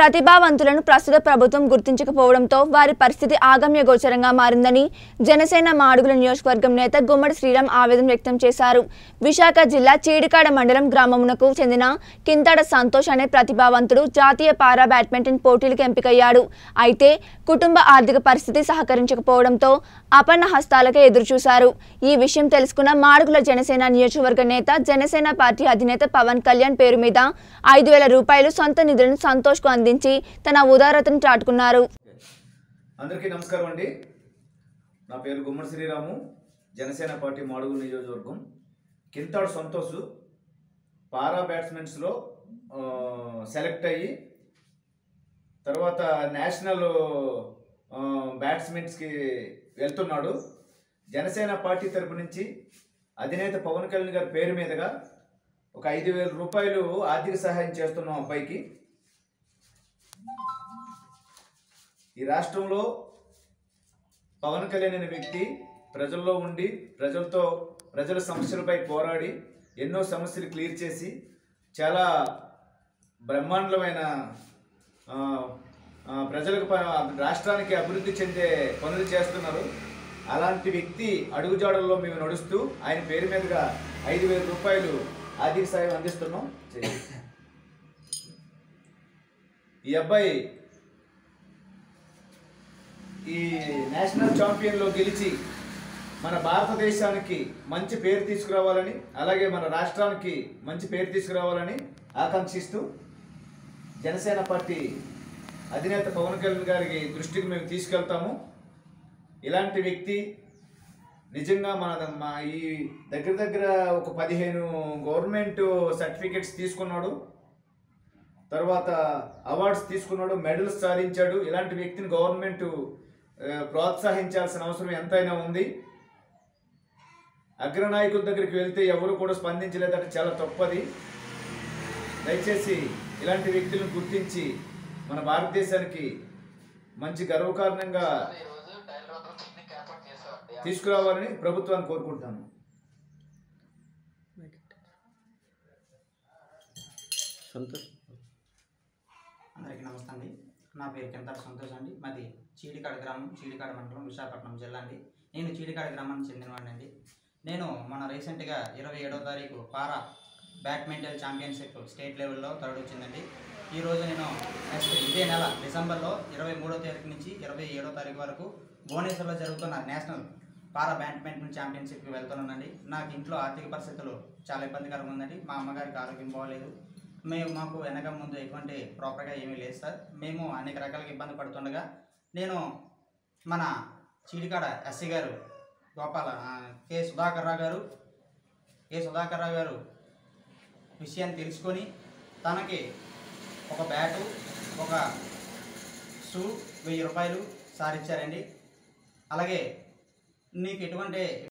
ప్రతిభావంతులను ప్రస్తుత ప్రభుత్వం గుర్తించకపోవడంతో వారి పరిస్థితి ఆగమ్య గోచరంగా మారిందని జనసేన మాడుగుల నియోజకవర్గం నేత గుమ్మడి శ్రీరామ్ ఆవేదన వ్యక్తం చేశారు విశాఖ జిల్లా చీడికాడ మండలం గ్రామమునకు చెందిన కింతాడ సంతోష్ అనే ప్రతిభావంతుడు జాతీయ పారా బ్యాడ్మింటన్ పోటీలకు ఎంపికయ్యాడు అయితే కుటుంబ ఆర్థిక పరిస్థితి సహకరించకపోవడంతో అపన్న హస్తాలకే ఎదురుచూశారు ఈ విషయం తెలుసుకున్న మాడుగుల జనసేన నియోజకవర్గ నేత జనసేన పార్టీ అధినేత పవన్ కళ్యాణ్ పేరు మీద ఐదు వేల రూపాయలు సొంత నిధులను సంతోష్కు అందించి తన ఉదారతను చాటుకున్నారు అందరికీ నమస్కారం అండి నా పేరు గుమ్మడి శ్రీరాము జనసేన పార్టీ మాడుగుల నియోజకవర్గం కింతాడు సంతోష్ పారా బ్యాట్స్మెన్స్లో ఆ, సెలెక్ట్ అయ్యి తర్వాత నేషనల్ ఆ, బ్యాట్స్మెన్స్కి వెళ్తున్నాడు జనసేన పార్టీ తరపు నుంచి అధినేత పవన్ కళ్యాణ్ గారి పేరు మీదుగా ఒక ఐదు వేల రూపాయలు ఆర్థిక సహాయం చేస్తున్నాం అబ్బాయికి ఈ రాష్ట్రంలో పవన్ కళ్యాణ్ అనే వ్యక్తి ప్రజల్లో ఉండి ప్రజలతో ప్రజల సమస్యలపై పోరాడి ఎన్నో సమస్యలు క్లియర్ చేసి చాలా బ్రహ్మాండమైన ఆ, ఆ, ప్రజలకు ప- రాష్ట్రానికి అభివృద్ధి చెందే పనులు చేస్తున్నారు అలాంటి వ్యక్తి అడుగుజాడల్లో మేము నడుస్తూ ఆయన పేరు మీదుగా ఐదు వేల రూపాయలు ఆర్థిక సాయం అందిస్తున్నాం చేయండి. ఈ అబ్బాయి ఈ నేషనల్ ఛాంపియన్లో గెలిచి మన భారతదేశానికి మంచి పేరు తీసుకురావాలని అలాగే మన రాష్ట్రానికి మంచి పేరు తీసుకురావాలని ఆకాంక్షిస్తూ జనసేన పార్టీ అధినేత పవన్ కళ్యాణ్ గారికి దృష్టికి మేము తీసుకెళ్తాము ఇలాంటి వ్యక్తి నిజంగా మన మా ఈ దగ్గర దగ్గర ఒక పదిహేను గవర్నమెంట్ సర్టిఫికెట్స్ తీసుకున్నాడు తర్వాత అవార్డ్స్ తీసుకున్నాడు మెడల్స్ సాధించాడు ఇలాంటి వ్యక్తిని గవర్నమెంట్ ఆ, ప్రోత్సహించాల్సిన అవసరం ఎంతైనా ఉంది అగ్రనాయకుల దగ్గరికి వెళ్తే ఎవరు కూడా స్పందించలేదంటే చాలా తప్పది దయచేసి ఇలాంటి వ్యక్తులను గుర్తించి మన భారతదేశానికి మంచి గర్వకారణంగా తీసుకురావాలని ప్రభుత్వాన్ని కోరుకుంటాను సంతోష్ అందరికీ నమస్తే అండి నా పేరు కింతాడు సంతోష్ అండి మాది చీడికాడ గ్రామం చీడికాడ మండలం విశాఖపట్నం జిల్లా అండి నేను చీడికాడ గ్రామానికి చెందినవాడిని అండి నేను మన రీసెంట్గా ఇరవై ఏడో తారీఖు పారా బ్యాడ్మింటన్ ఛాంపియన్షిప్ స్టేట్ లెవెల్లో థర్డ్ వచ్చిందండి ఈరోజు నేను నెక్స్ట్ ఇదే నెల డిసెంబర్లో ఇరవై మూడో తారీఖు నుంచి ఇరవై ఏడో తారీఖు వరకు భువనేశ్వర్లో జరుగుతున్న నేషనల్ పారా బ్యాడ్మింటన్ ఛాంపియన్షిప్కి వెళ్తున్నానండి నాకు ఇంట్లో ఆర్థిక పరిస్థితులు చాలా ఇబ్బందికరంగా ఉందండి మా అమ్మగారికి ఆరోగ్యం బాగోలేదు మేము మాకు వెనక ముందు ఎటువంటి ప్రాపర్గా ఏమీ లేదు సార్ మేము అనేక రకాలుగా ఇబ్బంది పడుతుండగా నేను మన చీడికాడ ఎస్సీ గారు గోపాల ఆ, కె సుధాకర్ రావు గారు కె సుధాకర్ రావు గారు విషయాన్ని తెలుసుకొని తనకి ఒక బ్యాటు ఒక షూ వెయ్యి రూపాయలు సార్ ఇచ్చారండి అలాగే నీకు ఎటువంటి